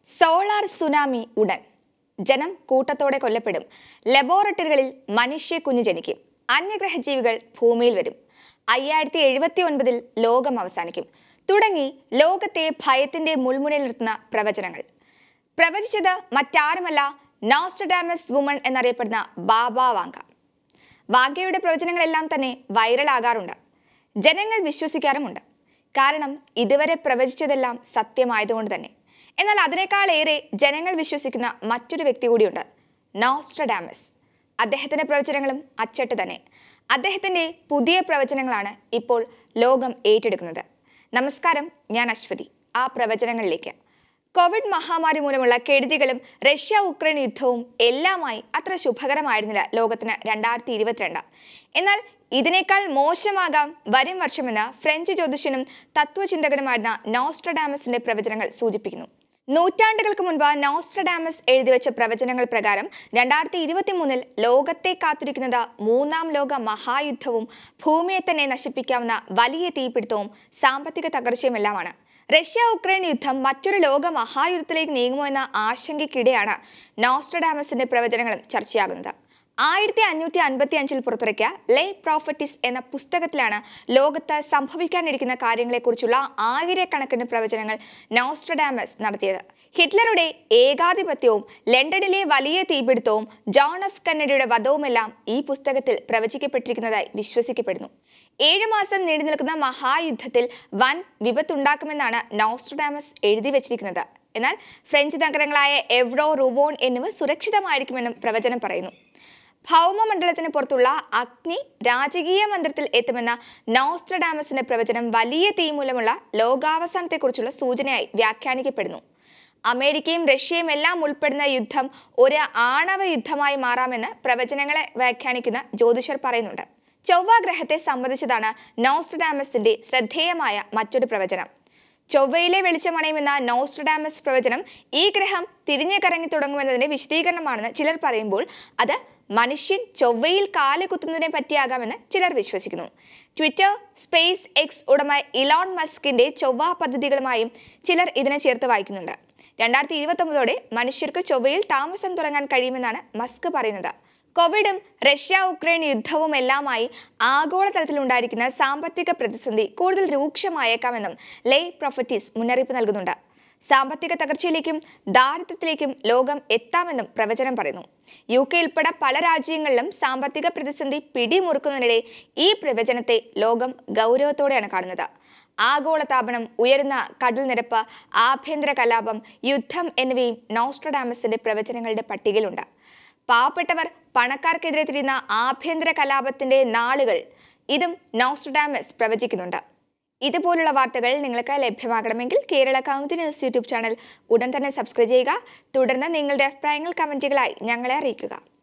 solar tsunami ഉടൻ ജനം കൂട്ടത്തോടെ കൊല്ലപ്പെടും ലബോറട്ടറികളിൽ മനുഷ്യ കുഞ്ഞു ജനിക്കും അന്യഗ്രഹ ജീവികൾ ഭൂമിയിൽ വരും അയ്യായിരത്തി എഴുപത്തി ഒൻപതിൽ ലോകം അവസാനിക്കും തുടങ്ങി ലോകത്തെ ഭയത്തിന്റെ മുൾമുനയിൽ നിർത്തുന്ന പ്രവചനങ്ങൾ പ്രവചിച്ചത് മറ്റാരുമല്ല നോസ്ട്രഡാമസ് വുമൺ എന്നറിയപ്പെടുന്ന ബാബ വാങ്ക വാങ്കയുടെ പ്രവചനങ്ങളെല്ലാം തന്നെ വൈറലാകാറുണ്ട് ജനങ്ങൾ വിശ്വസിക്കാറുമുണ്ട് കാരണം ഇതുവരെ പ്രവചിച്ചതെല്ലാം സത്യമായതുകൊണ്ട് തന്നെ എന്നാൽ അതിനേക്കാളേറെ ജനങ്ങൾ വിശ്വസിക്കുന്ന മറ്റൊരു വ്യക്തി കൂടിയുണ്ട് നോസ്ട്രഡാമസ് അദ്ദേഹത്തിന്റെ പ്രവചനങ്ങളും അച്ചട്ട് തന്നെ അദ്ദേഹത്തിന്റെ പുതിയ പ്രവചനങ്ങളാണ് ഇപ്പോൾ ലോകം ഏറ്റെടുക്കുന്നത് നമസ്കാരം ഞാൻ അശ്വതി ആ പ്രവചനങ്ങളിലേക്ക് കോവിഡ് മഹാമാരി മൂലമുള്ള കെടുതികളും റഷ്യ ഉക്രൈൻ യുദ്ധവും എല്ലാമായി അത്ര ശുഭകരമായിരുന്നില്ല ലോകത്തിന് രണ്ടായിരത്തി ഇരുപത്തിരണ്ട് എന്നാൽ ഇതിനേക്കാൾ മോശമാകാം വരും വർഷമെന്ന് ഫ്രഞ്ച് ജ്യോതിഷനും തത്വചിന്തകനുമായിരുന്ന നോസ്ട്രഡാമസിന്റെ പ്രവചനങ്ങൾ സൂചിപ്പിക്കുന്നു നൂറ്റാണ്ടുകൾക്ക് മുൻപ് നോസ്ട്രഡാമസ് എഴുതിവെച്ച പ്രവചനങ്ങൾ പ്രകാരം രണ്ടായിരത്തി ഇരുപത്തി മൂന്നിൽ ലോകത്തെ കാത്തിരിക്കുന്നത് മൂന്നാം ലോക മഹായുദ്ധവും ഭൂമിയെ തന്നെ നശിപ്പിക്കാവുന്ന വലിയ തീപിടുത്തവും സാമ്പത്തിക തകർച്ചയുമെല്ലാമാണ് റഷ്യ ഉക്രൈൻ യുദ്ധം മറ്റൊരു ലോക മഹായുദ്ധത്തിലേക്ക് നീങ്ങുമോ എന്ന ആശങ്കയ്ക്കിടെയാണ് നോസ്ട്രഡാമസിന്റെ പ്രവചനങ്ങളും ചർച്ചയാകുന്നത് ആയിരത്തി അഞ്ഞൂറ്റി അൻപത്തി അഞ്ചിൽ പുറത്തിറക്കിയ ലേ പ്രോഫറ്റിസ് എന്ന പുസ്തകത്തിലാണ് ലോകത്ത് സംഭവിക്കാനിരിക്കുന്ന കാര്യങ്ങളെക്കുറിച്ചുള്ള ആയിരക്കണക്കിന് പ്രവചനങ്ങൾ നോസ്ട്രഡാമസ് നടത്തിയത് ഹിറ്റ്ലറുടെ ഏകാധിപത്യവും ലണ്ടനിലെ വലിയ തീപിടുത്തവും ജോൺ എഫ് കന്നഡിയുടെ വധവുമെല്ലാം ഈ പുസ്തകത്തിൽ പ്രവചിക്കപ്പെട്ടിരിക്കുന്നതായി വിശ്വസിക്കപ്പെടുന്നു ഏഴു മാസം നീണ്ടു നിൽക്കുന്ന മഹായുദ്ധത്തിൽ വൻ വിപത്തുണ്ടാക്കുമെന്നാണ് നോസ്ട്രഡാമസ് എഴുതി വച്ചിരിക്കുന്നത് എന്നാൽ ഫ്രഞ്ച് നഗരങ്ങളായ എവ്രോ റുവോൺ എന്നിവ സുരക്ഷിതമായിരിക്കുമെന്നും പ്രവചനം പറയുന്നു ഭൗമമണ്ഡലത്തിന് പുറത്തുള്ള അഗ്നി രാജകീയ മന്ത്രത്തിൽ എത്തുമെന്ന നോസ്ട്രഡാമസിന്റെ പ്രവചനം വലിയ തീ മൂലമുള്ള ലോകാവസാനത്തെക്കുറിച്ചുള്ള സൂചനയായി വ്യാഖ്യാനിക്കപ്പെടുന്നു അമേരിക്കയും റഷ്യയും എല്ലാം ഉൾപ്പെടുന്ന യുദ്ധം ഒരു ആണവ യുദ്ധമായി മാറാമെന്ന് പ്രവചനങ്ങളെ വ്യാഖ്യാനിക്കുന്ന ജ്യോതിഷർ പറയുന്നുണ്ട് ചൊവ്വ ഗ്രഹത്തെ സംബന്ധിച്ചതാണ് നോസ്ട്രഡാമസിന്റെ ശ്രദ്ധേയമായ മറ്റൊരു പ്രവചനം ചൊവ്വയിലെ വെളിച്ചമണയുമെന്ന നോസ്ട്രഡാമസ് പ്രവചനം ഈ ഗ്രഹം തിരിഞ്ഞു കറങ്ങി തുടങ്ങുമെന്നതിന്റെ വിശദീകരണമാണെന്ന് ചിലർ പറയുമ്പോൾ അത് മനുഷ്യൻ ചൊവ്വയിൽ കാല് കുത്തുന്നതിനെ പറ്റിയാകാമെന്ന് ചിലർ വിശ്വസിക്കുന്നു ട്വിറ്റർ സ്പേസ് എക്സ് ഉടമ ഇലോൺ മസ്കിന്റെ ചൊവ്വ പദ്ധതികളുമായും ചിലർ ഇതിനെ ചേർത്ത് വായിക്കുന്നുണ്ട് രണ്ടായിരത്തി ഇരുപത്തൊമ്പതോടെ മനുഷ്യർക്ക് ചൊവ്വയിൽ താമസം തുടങ്ങാൻ കഴിയുമെന്നാണ് മസ്ക് പറയുന്നത് കോവിഡും റഷ്യ ഉക്രൈൻ യുദ്ധവും എല്ലാമായി ആഗോളതലത്തിൽ ഉണ്ടായിരിക്കുന്ന സാമ്പത്തിക പ്രതിസന്ധി കൂടുതൽ രൂക്ഷമായേക്കാമെന്നും ലേ പ്രൊഫറ്റീസ് മുന്നറിയിപ്പ് നൽകുന്നുണ്ട് സാമ്പത്തിക തകർച്ചയിലേക്കും ദാരിദ്ര്യത്തിലേക്കും ലോകം എത്താമെന്നും പ്രവചനം പറയുന്നു യു കെ ഉൾപ്പെടെ പല രാജ്യങ്ങളിലും സാമ്പത്തിക പ്രതിസന്ധി പിടിമുറുക്കുന്നതിനിടെ ഈ പ്രവചനത്തെ ലോകം ഗൗരവത്തോടെയാണ് കാണുന്നത് ആഗോളതാപനം ഉയരുന്ന കടൽ നിരപ്പ് ആഭ്യന്തര കലാപം യുദ്ധം എന്നിവയും നോസ്ട്രഡാമസിന്റെ പ്രവചനങ്ങളുടെ പട്ടികയിലുണ്ട് പാവപ്പെട്ടവർ പണക്കാർക്കെതിരെ തിരിയുന്ന ആഭ്യന്തര കലാപത്തിന്റെ നാളുകൾ ഇതും നോസ്ട്രഡാമസ് പ്രവചിക്കുന്നുണ്ട് ഇതുപോലുള്ള വാർത്തകൾ നിങ്ങൾക്ക് ലഭ്യമാകണമെങ്കിൽ Kerala Kaumudi news YouTube channel ഉടൻ തന്നെ സബ്സ്ക്രൈബ് ചെയ്യുക തുടർന്ന് നിങ്ങളുടെ അഭിപ്രായങ്ങൾ കമൻറ്റുകളായി ഞങ്ങളെ അറിയിക്കുക